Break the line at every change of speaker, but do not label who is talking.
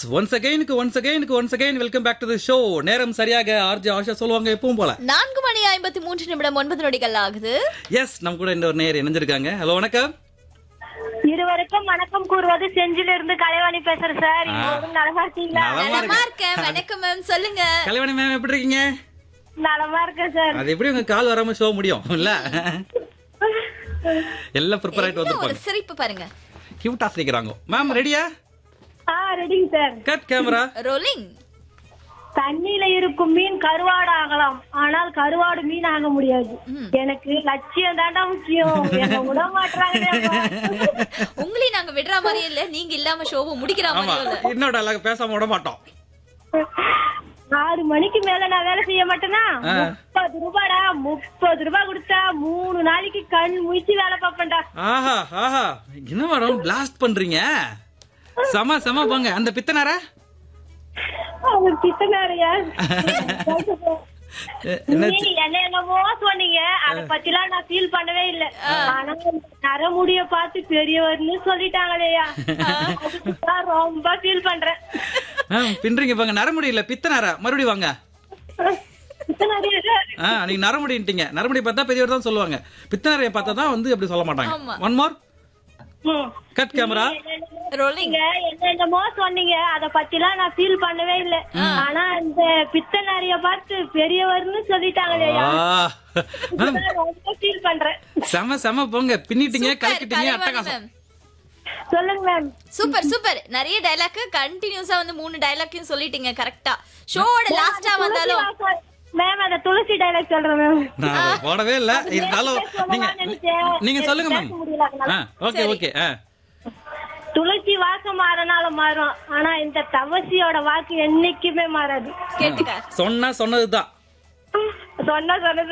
Once அகைனுக்கு once அகைனுக்கு once again welcome back to the show நேரம் சரியாக ஆர்ஜி ஆஷா சொல்லுவாங்க எப்பவும் போல
நான்கு மணி ஐம்பத்தி மூன்று நிமிடம் ஒன்பது நொடிகள் ஆகுது
எஸ் நம்ம கூட இந்த ஒரு நேர் இணைஞ்சிருக்காங்க ஹலோ வணக்கம்
இருவருக்கும் வணக்கம் கூறுவது செஞ்சில இருந்து கலைவாணி பேசுறேன் சார் இருவரும் நலமா இருக்கீங்களா
நலமா
நலமா
இருக்கு
இருக்கேன் வணக்கம் மேம் சொல்லுங்க
கல்யாணி மேம் எப்படி இருக்கீங்க
நலமா இருக்கேன் சார்
அது எப்படி உங்க கால் வராம ஷோ முடியும் இல்ல எல்லாம் ப்ரிப்பேர் ஆயிட்டு
என்ன ஒரு
வந்திருப்பாங்க
சிரிப்பு பாருங்க
கியூட்டா சிரிக்கிறாங்க மேம் ரெடியா
ஆ ரெடிங்க சார்
கட் கேமரா
ரோலிங்
தண்ணியில இருக்கும் மீன் கருவாடு ஆகலாம் ஆனால் கருவாடு மீன் ஆக முடியாது எனக்கு லட்சியம் தாண்டா முக்கியம் என்ன விட மாட்டாங்க
உங்களையும் நாங்க விடுற மாதிரியே இல்ல நீங்க இல்லாம ஷோவை முடிக்கிற
ஆமா
மாதிரியும் இல்ல
இன்னொரு dialogue பேசாம விட மாட்டோம்
ஆறு மணிக்கு மேல நான் வேலை செய்ய மாட்டேனா
ஆ.
முப்பது ரூபாடா முப்பது ரூபாய் கொடுத்தா மூணு நாளைக்கு கண் முழிச்சு வேலை பார்ப்பேன்டா
ஆஹா ஆஹா என்ன மேடம் பிளாஸ்ட் பண்றீங்க செம செம போங்க அந்த பித்தனார
அவர் பித்தனாரியா
என்ன
நீ என்ன என்னமோ சொன்னீங்க அத பத்திலாம் நான் ஃபீல் பண்ணவே இல்ல ஆனா நரமுடிய பார்த்து பெரியவர்னு சொல்லிட்டாங்களேயா அதுக்குதான் ரொம்ப ஃபீல் பண்றேன்
மேம் பின்றீங்க போங்க நரமுடி இல்ல பித்தனார மறுபடியும் வாங்க
பித்தனாரியா
ஆ நீங்க நரமுடின்ட்டீங்க நரமுடி பார்த்தா பெரியவர் தான் சொல்லுவாங்க பித்தனாரைய பார்த்தா தான் வந்து அப்படி சொல்ல மாட்டாங்க
ஆமா.
ஒன் மோர்
ம்.
கட் கேமரா
ரோலிங்
நீங்க என்ன என்னமோ சொன்னீங்க அத பத்திலாம் நான் ஃபீல் பண்ணவே இல்ல ஆனா இந்த பித்தனாரிய பார்த்து பெரியவர்னு சொல்லிட்டாங்களேயா
மேம்
அதுக்குதான் ரொம்ப ஃபீல் பண்றேன்
செம செம போங்க பின்னிட்டீங்க கலக்கிட்டீங்க அட்டகாசம்
மேம்
சொல்லுங்க மேம்
சூப்பர் சூப்பர் நிறைய டைலாக் கண்டினியூஸா வந்து மூணு டைலாக்கையும் சொல்லிட்டீங்க கரெக்டா ஷோவோட லாஸ்டா வந்தாலும்
மேம் அந்த துளசி டைலாக் சொல்றேன் மேம்
நான் அதை போடவே இல்ல இருந்தாலும் நீங்க நீங்க சொல்லுங்க மேம் ஆ ஓகே ஓகே ஆ
துளசி வாசம் மாறினாலும் மாறும் ஆனா இந்த தவசியோட வாக்கு என்னைக்குமே மாறாது
கேட்டுக்க
சொன்னா சொன்னதுதான்
சொன்ன சொன்னது